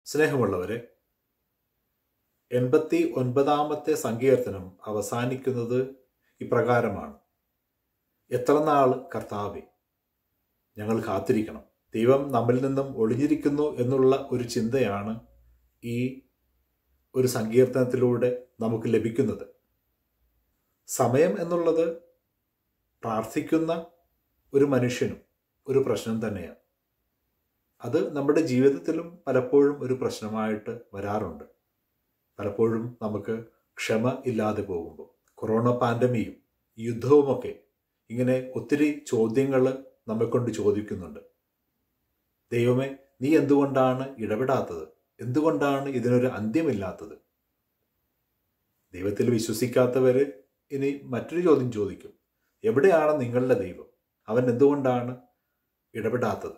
സ്നേഹമുള്ളവരെ എൺപത്തി ഒൻപതാമത്തെ സങ്കീർത്തനം അവസാനിക്കുന്നത് ഇപ്രകാരമാണ് എത്ര നാൾ കർത്താവെ ഞങ്ങൾ കാത്തിരിക്കണം ദൈവം നമ്മിൽ നിന്നും ഒളിഞ്ഞിരിക്കുന്നു എന്നുള്ള ഒരു ചിന്തയാണ് ഈ ഒരു സങ്കീർത്തനത്തിലൂടെ നമുക്ക് ലഭിക്കുന്നത് സമയം എന്നുള്ളത് പ്രാർത്ഥിക്കുന്ന ഒരു മനുഷ്യനും ഒരു പ്രശ്നം തന്നെയാണ് അത് നമ്മുടെ ജീവിതത്തിലും പലപ്പോഴും ഒരു പ്രശ്നമായിട്ട് വരാറുണ്ട് പലപ്പോഴും നമുക്ക് ക്ഷമ ഇല്ലാതെ പോകുമ്പോൾ കൊറോണ പാൻഡമിയും യുദ്ധവുമൊക്കെ ഇങ്ങനെ ഒത്തിരി ചോദ്യങ്ങൾ നമ്മെ കൊണ്ട് ചോദിക്കുന്നുണ്ട് ദൈവമേ നീ എന്തുകൊണ്ടാണ് ഇടപെടാത്തത് എന്തുകൊണ്ടാണ് ഇതിനൊരു അന്ത്യമില്ലാത്തത് ദൈവത്തിൽ വിശ്വസിക്കാത്തവര് ഇനി മറ്റൊരു ചോദ്യം ചോദിക്കും എവിടെയാണ് നിങ്ങളുടെ ദൈവം അവൻ എന്തുകൊണ്ടാണ് ഇടപെടാത്തത്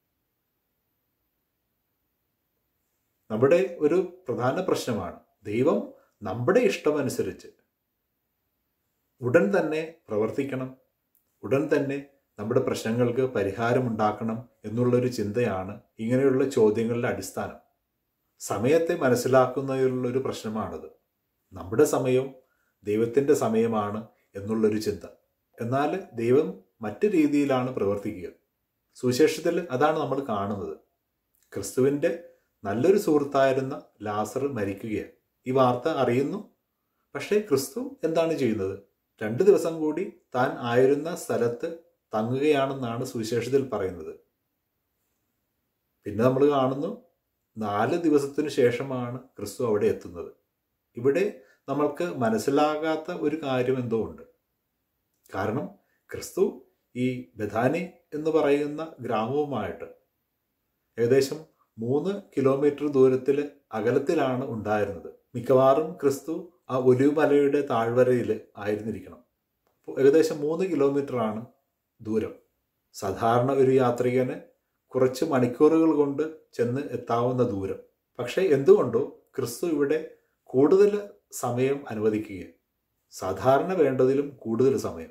നമ്മുടെ ഒരു പ്രധാന പ്രശ്നമാണ് ദൈവം നമ്മുടെ ഇഷ്ടമനുസരിച്ച് ഉടൻ തന്നെ പ്രവർത്തിക്കണം ഉടൻ തന്നെ നമ്മുടെ പ്രശ്നങ്ങൾക്ക് പരിഹാരമുണ്ടാക്കണം എന്നുള്ളൊരു ചിന്തയാണ് ഇങ്ങനെയുള്ള ചോദ്യങ്ങളുടെ അടിസ്ഥാനം സമയത്തെ മനസ്സിലാക്കുന്നതിലുള്ള ഒരു പ്രശ്നമാണത് നമ്മുടെ സമയം ദൈവത്തിൻ്റെ സമയമാണ് എന്നുള്ളൊരു ചിന്ത എന്നാൽ ദൈവം മറ്റു രീതിയിലാണ് പ്രവർത്തിക്കുക സുവിശേഷത്തിൽ അതാണ് നമ്മൾ കാണുന്നത് ക്രിസ്തുവിൻ്റെ നല്ലൊരു സുഹൃത്തായിരുന്ന ലാസർ മരിക്കുകയാണ് ഈ വാർത്ത അറിയുന്നു പക്ഷേ ക്രിസ്തു എന്താണ് ചെയ്യുന്നത് രണ്ട് ദിവസം കൂടി താൻ ആയിരുന്ന സ്ഥലത്ത് തങ്ങുകയാണെന്നാണ് സുവിശേഷത്തിൽ പറയുന്നത് പിന്നെ നമ്മൾ കാണുന്നു നാല് ദിവസത്തിനു ശേഷമാണ് ക്രിസ്തു അവിടെ എത്തുന്നത് ഇവിടെ നമ്മൾക്ക് മനസ്സിലാകാത്ത ഒരു കാര്യം എന്തോ ഉണ്ട് കാരണം ക്രിസ്തു ഈ ബഥാനി എന്ന് പറയുന്ന ഗ്രാമവുമായിട്ട് ഏകദേശം മൂന്ന് കിലോമീറ്റർ ദൂരത്തിൽ അകലത്തിലാണ് ഉണ്ടായിരുന്നത് മിക്കവാറും ക്രിസ്തു ആ ഒലിവ് മലയുടെ താഴ്വരയിൽ ആയിരുന്നിരിക്കണം അപ്പോൾ ഏകദേശം മൂന്ന് കിലോമീറ്ററാണ് ദൂരം സാധാരണ ഒരു യാത്രികന് കുറച്ച് മണിക്കൂറുകൾ കൊണ്ട് ചെന്ന് എത്താവുന്ന ദൂരം പക്ഷേ എന്തുകൊണ്ടോ ക്രിസ്തു ഇവിടെ കൂടുതൽ സമയം അനുവദിക്കുക സാധാരണ വേണ്ടതിലും കൂടുതൽ സമയം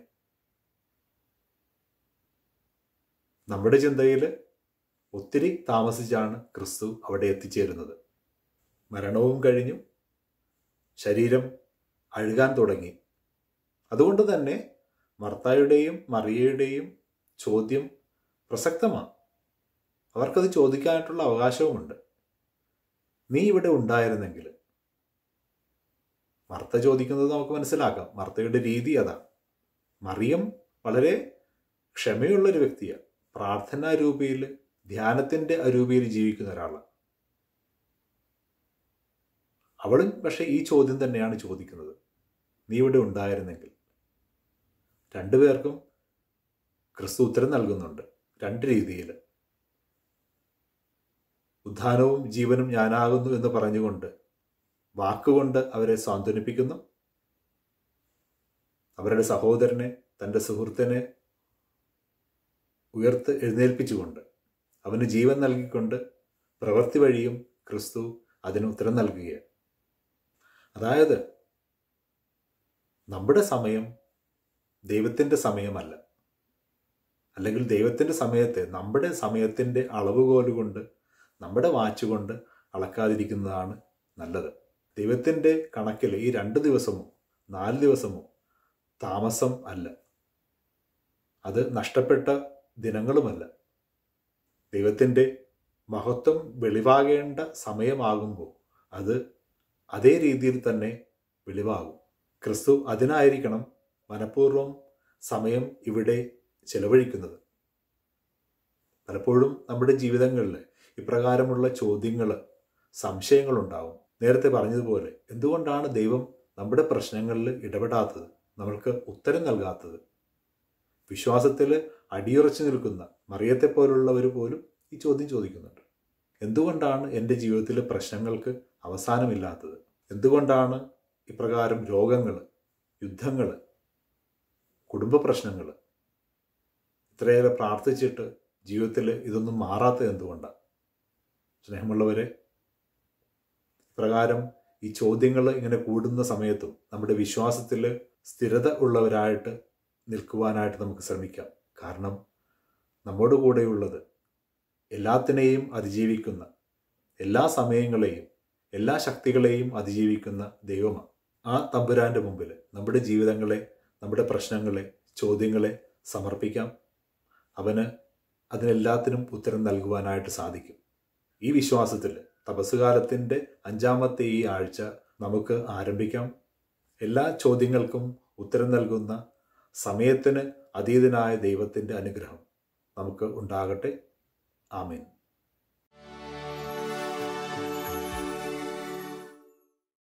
നമ്മുടെ ചിന്തയിൽ ഒത്തിരി താമസിച്ചാണ് ക്രിസ്തു അവിടെ എത്തിച്ചേരുന്നത് മരണവും കഴിഞ്ഞു ശരീരം അഴുകാൻ തുടങ്ങി അതുകൊണ്ട് തന്നെ മർത്തായുടെയും മറിയയുടെയും ചോദ്യം പ്രസക്തമാണ് അവർക്കത് ചോദിക്കാനായിട്ടുള്ള അവകാശവുമുണ്ട് നീ ഇവിടെ ഉണ്ടായിരുന്നെങ്കിൽ മർത്ത ചോദിക്കുന്നത് നമുക്ക് മനസ്സിലാക്കാം മർത്തയുടെ രീതി അതാണ് മറിയം വളരെ ക്ഷമയുള്ളൊരു വ്യക്തിയാണ് പ്രാർത്ഥനാ രൂപയിൽ ധ്യാനത്തിൻ്റെ അരൂപയിൽ ജീവിക്കുന്ന ഒരാളാണ് അവളും പക്ഷേ ഈ ചോദ്യം തന്നെയാണ് ചോദിക്കുന്നത് നീ ഇവിടെ ഉണ്ടായിരുന്നെങ്കിൽ രണ്ടുപേർക്കും ക്രിസ്തു ഉത്തരം നൽകുന്നുണ്ട് രണ്ട് രീതിയിൽ ഉദ്ധാനവും ജീവനും ഞാനാകുന്നു എന്ന് പറഞ്ഞുകൊണ്ട് വാക്കുകൊണ്ട് അവരെ സാന്ത്വനിപ്പിക്കുന്നു അവരുടെ സഹോദരനെ തൻ്റെ സുഹൃത്തിനെ ഉയർത്ത് എഴുന്നേൽപ്പിച്ചുകൊണ്ട് അവന് ജീവൻ നൽകിക്കൊണ്ട് പ്രവൃത്തി വഴിയും ക്രിസ്തു അതിന് ഉത്തരം നൽകുകയാണ് അതായത് നമ്മുടെ സമയം ദൈവത്തിൻ്റെ സമയമല്ല അല്ലെങ്കിൽ ദൈവത്തിൻ്റെ സമയത്തെ നമ്മുടെ സമയത്തിൻ്റെ അളവുകോല് കൊണ്ട് നമ്മുടെ വാച്ച് കൊണ്ട് അളക്കാതിരിക്കുന്നതാണ് നല്ലത് ദൈവത്തിൻ്റെ കണക്കിൽ ഈ രണ്ട് ദിവസമോ നാല് ദിവസമോ താമസം അല്ല അത് നഷ്ടപ്പെട്ട ദിനങ്ങളുമല്ല ദൈവത്തിൻ്റെ മഹത്വം വെളിവാകേണ്ട സമയമാകുമ്പോൾ അത് അതേ രീതിയിൽ തന്നെ വെളിവാകും ക്രിസ്തു അതിനായിരിക്കണം മനഃപൂർവ്വം സമയം ഇവിടെ ചെലവഴിക്കുന്നത് പലപ്പോഴും നമ്മുടെ ജീവിതങ്ങളിൽ ഇപ്രകാരമുള്ള ചോദ്യങ്ങൾ സംശയങ്ങളുണ്ടാവും നേരത്തെ പറഞ്ഞതുപോലെ എന്തുകൊണ്ടാണ് ദൈവം നമ്മുടെ പ്രശ്നങ്ങളിൽ ഇടപെടാത്തത് നമ്മൾക്ക് ഉത്തരം നൽകാത്തത് വിശ്വാസത്തിൽ അടിയുറച്ചു നിൽക്കുന്ന മറിയത്തെ പോലുള്ളവർ പോലും ഈ ചോദ്യം ചോദിക്കുന്നുണ്ട് എന്തുകൊണ്ടാണ് എൻ്റെ ജീവിതത്തിലെ പ്രശ്നങ്ങൾക്ക് അവസാനമില്ലാത്തത് എന്തുകൊണ്ടാണ് ഇപ്രകാരം രോഗങ്ങൾ യുദ്ധങ്ങൾ കുടുംബ പ്രശ്നങ്ങൾ ഇത്രയേറെ പ്രാർത്ഥിച്ചിട്ട് ജീവിതത്തിൽ ഇതൊന്നും മാറാത്തത് എന്തുകൊണ്ടാണ് സ്നേഹമുള്ളവരെ പ്രകാരം ഈ ചോദ്യങ്ങൾ ഇങ്ങനെ കൂടുന്ന സമയത്തും നമ്മുടെ വിശ്വാസത്തിൽ സ്ഥിരത ഉള്ളവരായിട്ട് നിൽക്കുവാനായിട്ട് നമുക്ക് ശ്രമിക്കാം കാരണം നമ്മോട് കൂടെയുള്ളത് എല്ലാത്തിനെയും അതിജീവിക്കുന്ന എല്ലാ സമയങ്ങളെയും എല്ലാ ശക്തികളെയും അതിജീവിക്കുന്ന ദൈവമാണ് ആ തമ്പുരാന്റെ മുമ്പിൽ നമ്മുടെ ജീവിതങ്ങളെ നമ്മുടെ പ്രശ്നങ്ങളെ ചോദ്യങ്ങളെ സമർപ്പിക്കാം അവന് അതിനെല്ലാത്തിനും ഉത്തരം നൽകുവാനായിട്ട് സാധിക്കും ഈ വിശ്വാസത്തിൽ തപസ്സുകാലത്തിൻ്റെ അഞ്ചാമത്തെ ഈ ആഴ്ച നമുക്ക് ആരംഭിക്കാം എല്ലാ ചോദ്യങ്ങൾക്കും ഉത്തരം നൽകുന്ന സമയത്തിന് അതീതനായ ദൈവത്തിൻ്റെ അനുഗ്രഹം നമുക്ക് ഉണ്ടാകട്ടെ ആമേൻ